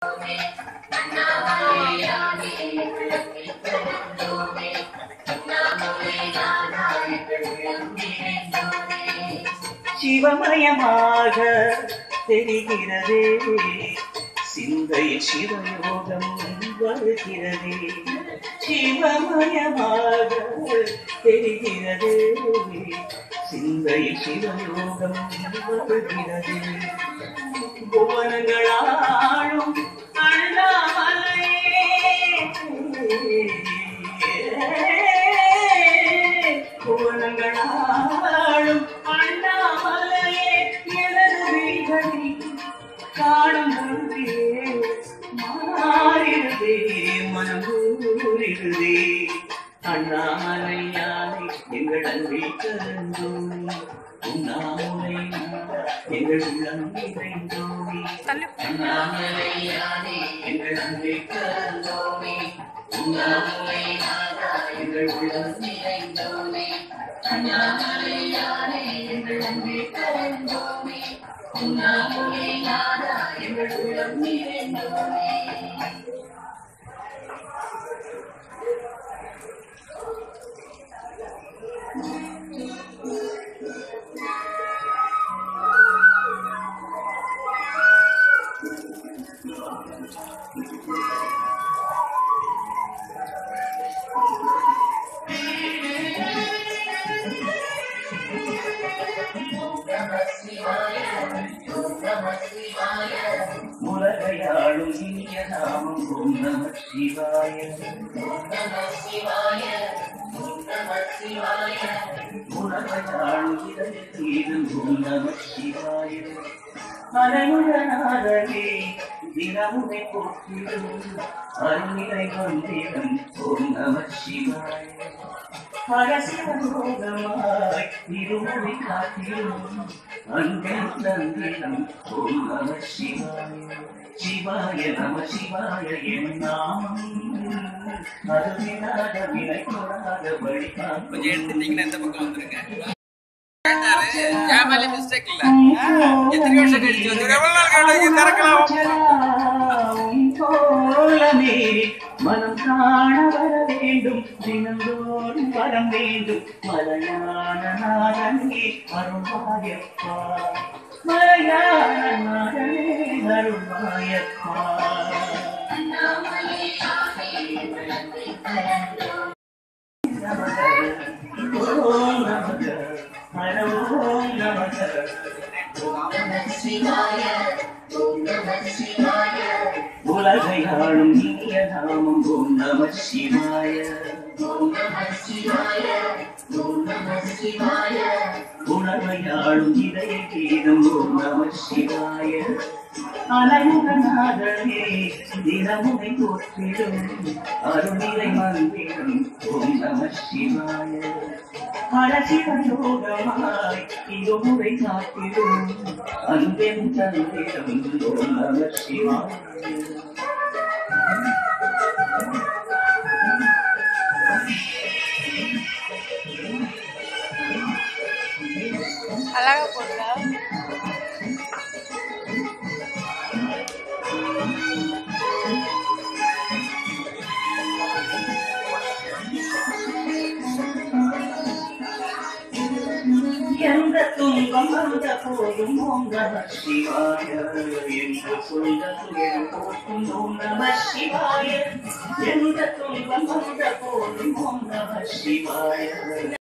சிவமயமாக தெரிகிறதே சிந்தை சிவயோகம் வருகிறதே சிவமயமாக தெரிகிறதே சிந்தை சிவயோகம் வருகிறதே புவனங்களாளும் அண்ணாமலையே புவனங்களாளும் அண்ணாமலையே எனது வீகனை காணும் பொழுதே மாறிடுதே மனம் கூறிடுதே அண்ணாமலையானை எங்கள் அன்பில் கலந்தோம் உண்ணாமுலை எங்கள் உள்ளம் நிறைந்தோமே அண்ணாமலையானே எங்கள் அன்பில் கலந்தோமே உண்ணாமுலை எங்கள் உள்ளம் நிறைந்தோமே அண்ணாமலையானே எங்கள் அன்பில் கலந்தோமே உண்ணாமுலை எங்கள் உள்ளம் நிறைந்தோமே உலகையாளும் இனிய நாமம் ஓம் நம சிவாய உலகையாளும் இதயத்தீரும் ஓம் நம சிவாய அரைமுகநாதனே தினமுனை போற்றிடும் அருணிலை வந்திடம் ஓம் நம சிவாய பரசிவலோகமாய் இருமுறை காத்திரும் அன்பின் தந்திரம் ஓம் நம சிவாய சிவாய நம சிவாய என் நாமம் அருவினாத வினை கொடாத வழிகாட்டும் கொஞ்சம் எடுத்துட்டீங்கன்னா இந்த பக்கம் வந்துருங்க கேட்டாரு என் மேலே மிஸ்டேக் இல்ல எத்தனை வருஷம் கழிச்சு வந்து எவ்வளவு நாள் கழிச்சு திறக்கலாம் போலமே மனம் காண வர வேண்டும் தினந்தோறும் வரம் வேண்டும் மலையான நாதனே அருள்வாயப்பா மலையான நாதனே அருள்வாயப்பா ஓம் நமக ஹர ஓம் நமக உலகையாளும் இனிய நாமம் ஓம் நம சிவாய உலகையாளும் இதய கீதம் ஓம் நம சிவாய அலைமுகநாதனே தினமுனை போற்றிடும் அருணிலை மந்திரம் ஓம் நம சிவாய பரசிவலோகமாய் இருமுறை காத்திடும் அன்பென் தந்திரம் ஓம் நம சிவாய அழகா போடுறா எந்த துன்பம் வந்த போதும் ஓம் நம சிவாய என்று சொல்ல துயரம் போக்கும் ஓம் நம சிவாய எந்த துன்பம் வந்த போதும் ஓம் நம சிவாய